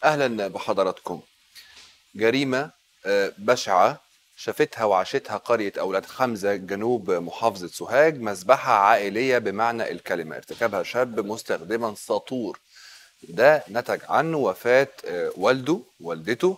أهلا بحضراتكم جريمة آه، بشعة شافتها وعاشتها قرية أولاد حمزة جنوب محافظة سوهاج مذبحة عائلية بمعنى الكلمة ارتكبها شاب مستخدما ساطور ده نتج عنه وفاة آه، والده والدته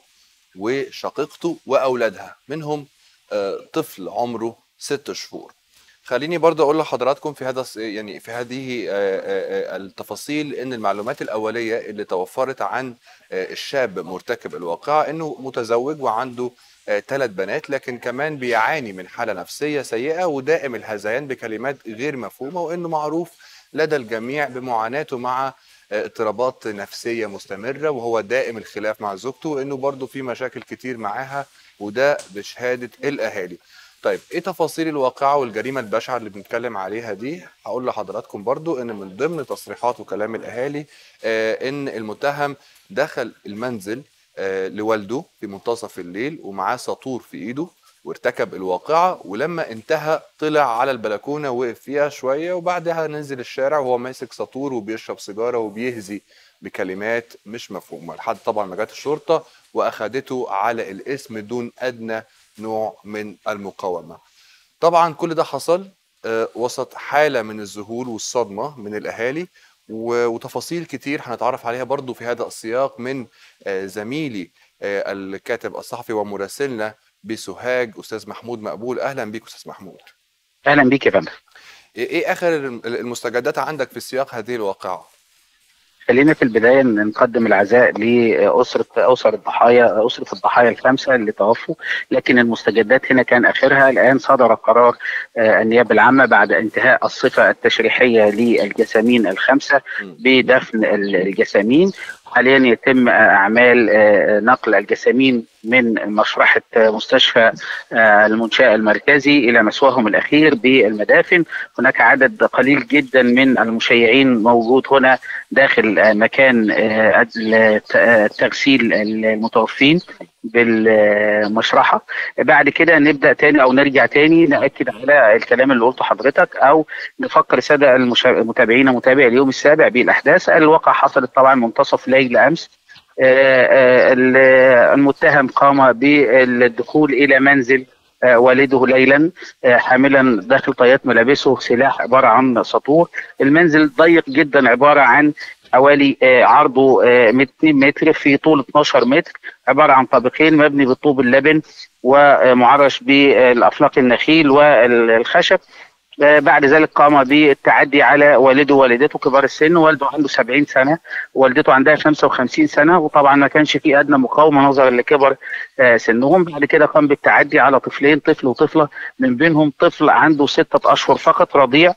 وشقيقته وأولادها منهم آه، طفل عمره ست شهور خليني برضه اقول لحضراتكم في هذا يعني في هذه آه، آه، آه، التفاصيل ان المعلومات الاوليه اللي توفرت عن آه، الشاب مرتكب الواقعه انه متزوج وعنده ثلاث بنات لكن كمان بيعاني من حاله نفسيه سيئه ودائم الهذيان بكلمات غير مفهومه وانه معروف لدى الجميع بمعاناته مع آه، اضطرابات نفسيه مستمره وهو دائم الخلاف مع زوجته وانه برضه في مشاكل كتير معاها وده بشهاده الاهالي. طيب ايه تفاصيل الواقعة والجريمة البشعة اللي بنتكلم عليها دي هقول لحضراتكم برضو ان من ضمن تصريحات وكلام الاهالي آه ان المتهم دخل المنزل آه لوالده في منتصف الليل ومعاه ساطور في ايده وارتكب الواقعة ولما انتهى طلع على البلكونة وقف فيها شوية وبعدها نزل الشارع وهو ماسك ساطور وبيشرب سيجارة وبيهزي بكلمات مش مفهومة لحد طبعا ما جت الشرطة واخدته على الاسم دون ادنى نوع من المقاومة طبعا كل ده حصل آه، وسط حالة من الذهول والصدمة من الأهالي و- وتفاصيل كتير هنتعرف عليها برضو في هذا السياق من آه، زميلي آه، الكاتب الصحفي ومراسلنا بسوهاج أستاذ محمود مقبول أهلا بيك أستاذ محمود اهلا بيك يا فندم إيه إيه آخر الم- المستجدات عندك في سياق هذه الواقعة؟ خلينا في البدايه نقدم العزاء لاسره اسر الضحايا اسره الضحايا الخمسه اللي توفوا لكن المستجدات هنا كان اخرها الان صدر قرار آه، النيابه العامه بعد انتهاء الصفه التشريحيه للجسامين الخمسه مم. بدفن ال- الجسامين حاليا يتم آه، اعمال آه، نقل الجسامين من مشرحه آه، مستشفى آه، المنشاه المركزي الى مسواهم الاخير بالمدافن هناك عدد قليل جدا من المشيعين موجود هنا داخل آه، مكان آه، الت- آه، تغسيل المتوفين بالمشرحه بعد كده نبدا تاني او نرجع تاني ناكد على الكلام اللي قلته حضرتك او نفكر الساده المشا- المتابعين متابع اليوم السابع بالاحداث الواقع حصلت طبعا منتصف ليل امس آه، آه، ال- المتهم قام بالدخول الى منزل آه، والده ليلا آه، حاملا داخل طيات ملابسه سلاح عباره عن سطور المنزل ضيق جدا عباره عن حوالي آه، عرضه آه، 200 متر في طول 12 متر عباره عن طابقين مبني بالطوب اللبن ومعرش بالافلاق النخيل والخشب آه، بعد ذلك قام بالتعدي على والده ووالدته كبار السن والده عنده 70 سنه والدته عندها 55 سنه وطبعا ما كانش في ادنى مقاومه نظرا لكبر آه، سنهم بعد كده قام بالتعدي على طفلين طفل وطفله من بينهم طفل عنده ستة اشهر فقط رضيع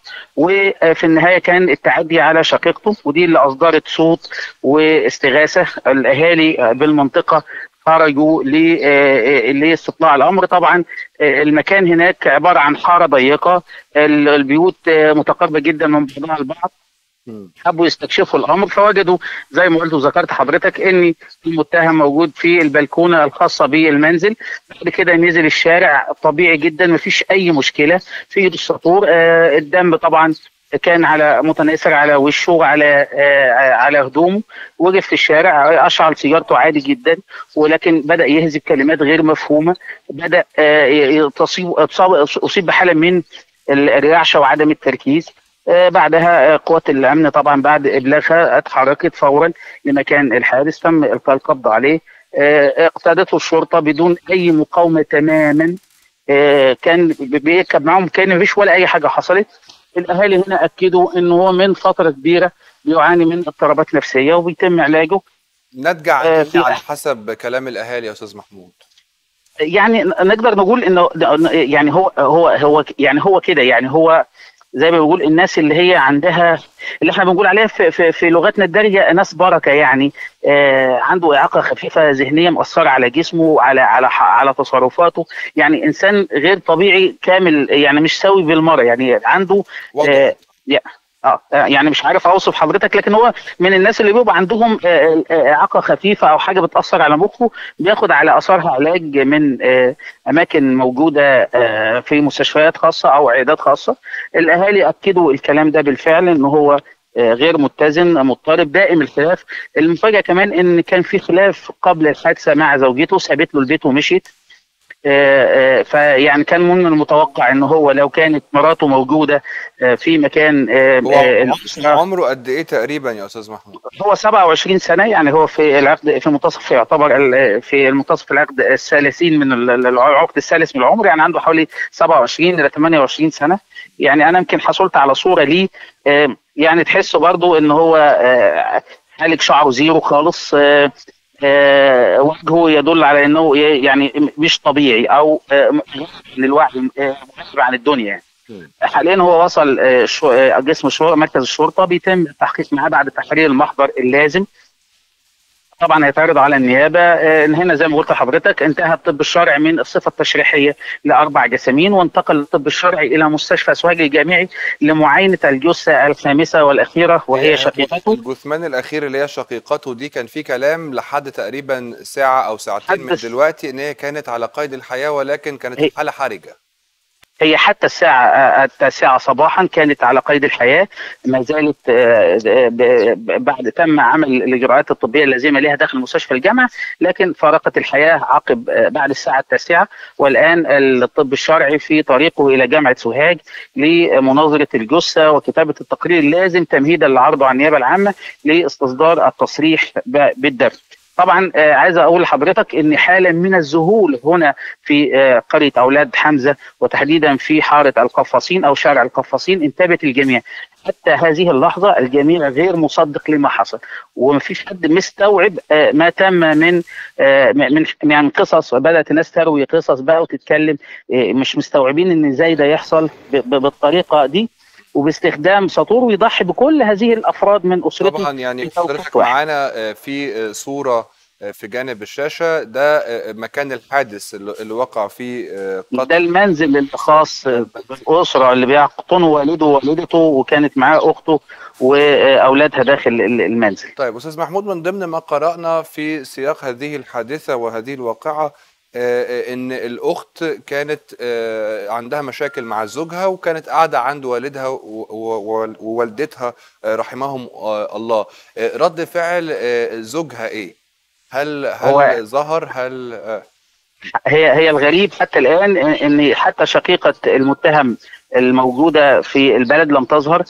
وفي النهايه كان التعدي على شقيقته ودي اللي اصدرت صوت واستغاثه الاهالي بالمنطقه خرجوا ل- آه، لاستطلاع الامر طبعا آه، المكان هناك عباره عن حاره ضيقه ال- البيوت آه، متقاربه جدا من بعضها البعض مم. حبوا يستكشفوا الامر فوجدوا زي ما قلت وذكرت حضرتك ان المتهم موجود في البلكونه الخاصه بالمنزل بعد كده نزل الشارع طبيعي جدا مفيش اي مشكله في ايد السطور آه الدم طبعا كان على متناثر على وشه وعلى آه على هدومه وقف في الشارع اشعل سيجارته عادي جدا ولكن بدا يهذب كلمات غير مفهومه بدا آه ي- تصيب أصاب- اصيب بحاله من الرعشه وعدم التركيز آه، بعدها آه، قوات الامن طبعا بعد ابلاغها اتحركت فورا لمكان الحادث تم القاء القبض عليه آه، اقتادته الشرطه بدون اي مقاومه تماما آه، كان بي- بيركب معاهم كان مفيش ولا اي حاجه حصلت الاهالي هنا اكدوا ان هو من فتره كبيره بيعاني من اضطرابات نفسيه وبيتم علاجه ناتجة عن آه، إيه في- على حسب كلام الأهالي يا أستاذ محمود؟ يعني نقدر نقول انه يعني هو هو هو يعني هو كده يعني هو زي ما بيقول الناس اللي هي عندها اللي احنا بنقول عليها في, في, في لغتنا الدارجه ناس بركه يعني آه عنده اعاقه خفيفه ذهنيه مأثره على جسمه على على ح- على تصرفاته يعني انسان غير طبيعي كامل يعني مش سوي بالمره يعني عنده واضح آه يا- اه آه، يعني مش عارف اوصف حضرتك لكن هو من الناس اللي بيبقى عندهم آه، آه، اعاقه خفيفه او حاجه بتاثر على مخه بياخد على اثارها علاج من آه، اماكن موجوده آه، في مستشفيات خاصه او عيادات خاصه الاهالي اكدوا الكلام ده بالفعل ان هو غير متزن مضطرب دائم الخلاف المفاجاه كمان ان كان في خلاف قبل الحادثه مع زوجته سابت له البيت ومشيت فيعني كان من المتوقع ان هو لو كانت مراته موجوده في مكان هو عمره قد ايه تقريبا يا استاذ محمود؟ هو 27 سنه يعني هو في العقد في منتصف يعتبر في المنتصف العقد الثالثين من العقد الثالث من العمر يعني عنده حوالي 27 الى 28 سنه يعني انا يمكن حصلت على صوره ليه يعني تحسه برضو ان هو حالق شعره زيرو خالص آه وجهه يدل على انه يعني مش طبيعي او آه للوعي آه عن الدنيا حاليا هو وصل جسم الشرطه مركز الشرطه بيتم التحقيق معاه بعد تحرير المحضر اللازم طبعا هيتعرض على النيابه هنا زي ما قلت لحضرتك انتهى الطب الشرعي من الصفه التشريحيه لاربع جسامين وانتقل الطب الشرعي الى مستشفى سوهاج الجامعي لمعاينه الجثه الخامسه والاخيره وهي شقيقته الجثمان الاخير اللي هي شقيقته دي كان في كلام لحد تقريبا ساعه او ساعتين من دلوقتي ان هي كانت على قيد الحياه ولكن كانت في حاله حرجه هي حتى الساعة التاسعة صباحا كانت على قيد الحياة ما زالت بعد تم عمل الإجراءات الطبية اللازمة لها داخل مستشفى الجامعة لكن فارقت الحياة عقب بعد الساعة التاسعة والآن الطب الشرعي في طريقه إلى جامعة سوهاج لمناظرة الجثة وكتابة التقرير اللازم تمهيدا لعرضه على النيابة العامة لاستصدار التصريح بالدفن طبعا آه عايز اقول لحضرتك ان حاله من الذهول هنا في آه قريه اولاد حمزه وتحديدا في حاره القفاصين او شارع القفاصين انتبهت الجميع حتى هذه اللحظه الجميع غير مصدق لما حصل ومفيش حد مستوعب آه ما تم من من يعني قصص وبدات الناس تروي قصص بقى وتتكلم مش مستوعبين ان ازاي ده يحصل بالطريقه دي وباستخدام سطور ويضحي بكل هذه الافراد من اسرته طبعا يعني حضرتك معانا في صوره في جانب الشاشه ده مكان الحادث اللي وقع فيه قتل ده المنزل الخاص بالاسره اللي بيقطنوا والده ووالدته وكانت معاه اخته واولادها داخل المنزل. طيب استاذ محمود من ضمن ما قرانا في سياق هذه الحادثه وهذه الواقعه ان الاخت كانت عندها مشاكل مع زوجها وكانت قاعده عند والدها ووالدتها رحمهم الله رد فعل زوجها ايه هل هل ظهر هل هي هي الغريب حتى الان ان حتى شقيقه المتهم الموجوده في البلد لم تظهر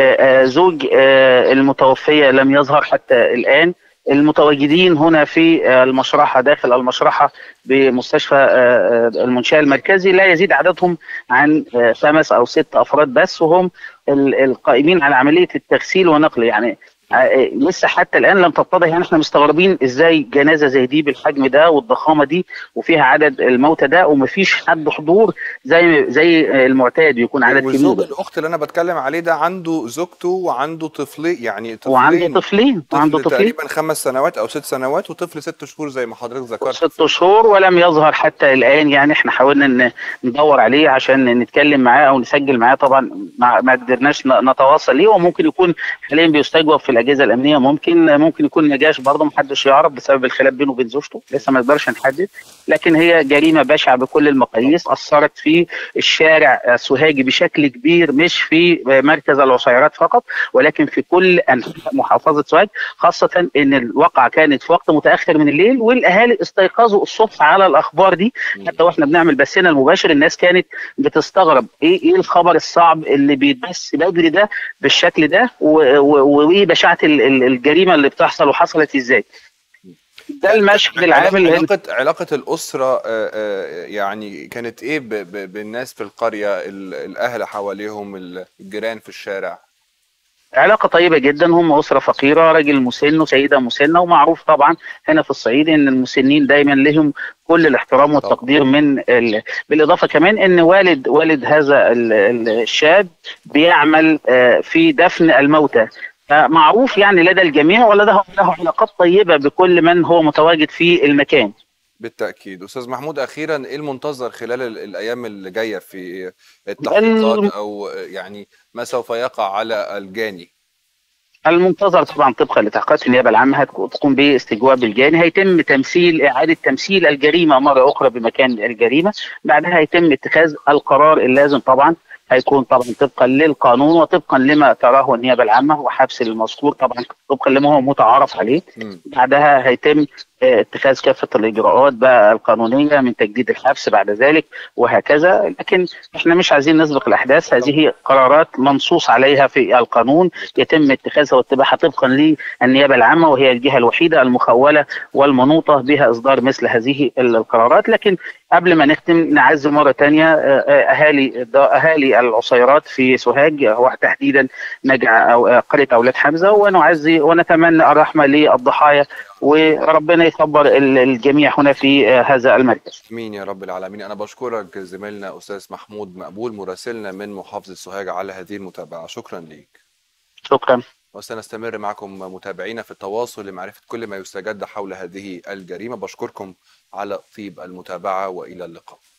زوج المتوفيه لم يظهر حتى الان المتواجدين هنا في المشرحة داخل المشرحة بمستشفى المنشأة المركزي لا يزيد عددهم عن خمس أو ست أفراد بس وهم القائمين على عملية التغسيل ونقل يعني لسه حتى الان لم تتضح يعني احنا مستغربين ازاي جنازه زي دي بالحجم ده والضخامه دي وفيها عدد الموتى ده ومفيش حد حضور زي زي المعتاد يكون عدد كبير وزوج الاخت اللي انا بتكلم عليه ده عنده زوجته وعنده طفلين يعني طفلين وعنده طفلين وعنده طفلين تقريبا خمس سنوات او ست سنوات وطفل ست شهور زي ما حضرتك ذكرت ست شهور ولم يظهر حتى الان يعني احنا حاولنا ندور عليه عشان نتكلم معاه او نسجل معاه طبعا ما قدرناش نتواصل ليه وممكن يكون حاليا بيستجوب في الاجهزه الامنيه ممكن ممكن يكون ما جاش برضه محدش يعرف بسبب الخلاف بينه وبين زوجته لسه ما نقدرش نحدد لكن هي جريمه بشعه بكل المقاييس اثرت في الشارع السوهاجي بشكل كبير مش في مركز العصيرات فقط ولكن في كل انحاء محافظه سوهاج خاصه ان الواقعه كانت في وقت متاخر من الليل والاهالي استيقظوا الصبح على الاخبار دي حتى واحنا بنعمل بثنا المباشر الناس كانت بتستغرب ايه ايه الخبر الصعب اللي بيتبث بدري ده بالشكل ده وايه بشاعه الجريمه اللي بتحصل وحصلت ازاي ده المشهد العام اللي علاقة علاقة الأسرة يعني كانت إيه بالناس في القرية الأهل حواليهم الجيران في الشارع؟ علاقة طيبة جدا هم أسرة فقيرة راجل مسن وسيدة مسنة ومعروف طبعا هنا في الصعيد إن المسنين دايما لهم كل الاحترام والتقدير من ال... بالإضافة كمان إن والد والد هذا الشاب بيعمل في دفن الموتى معروف يعني لدى الجميع ولده له علاقات طيبه بكل من هو متواجد في المكان. بالتاكيد استاذ محمود اخيرا ايه المنتظر خلال الايام اللي جايه في التحقيقات او يعني ما سوف يقع على الجاني؟ المنتظر طبعا طبقا لتحقيقات النيابه العامه هتقوم باستجواب الجاني هيتم تمثيل اعاده تمثيل الجريمه مره اخرى بمكان الجريمه بعدها هيتم اتخاذ القرار اللازم طبعا هيكون طبعا طبقا للقانون وطبقا لما تراه النيابه العامه وحبس المذكور طبعا طبقا لما هو متعارف عليه مم. بعدها هيتم آه، اتخاذ كافه الاجراءات بقى القانونيه من تجديد الحبس بعد ذلك وهكذا لكن احنا مش عايزين نسبق الاحداث هذه قرارات منصوص عليها في القانون يتم اتخاذها واتباعها طبقا للنيابه العامه وهي الجهه الوحيده المخوله والمنوطه بها اصدار مثل هذه القرارات لكن قبل ما نختم نعزي مره ثانيه اهالي اهالي العصيرات في سوهاج هو تحديدا نجع او آه، قريه اولاد حمزه ونعزي ونتمنى الرحمه للضحايا وربنا يصبر ال- الجميع هنا في آه، هذا المركز امين يا رب العالمين انا بشكرك زميلنا استاذ محمود مقبول مراسلنا من محافظه سوهاج على هذه المتابعه شكرا ليك شكرا وسنستمر معكم متابعينا في التواصل لمعرفه كل ما يستجد حول هذه الجريمه بشكركم على طيب المتابعه والى اللقاء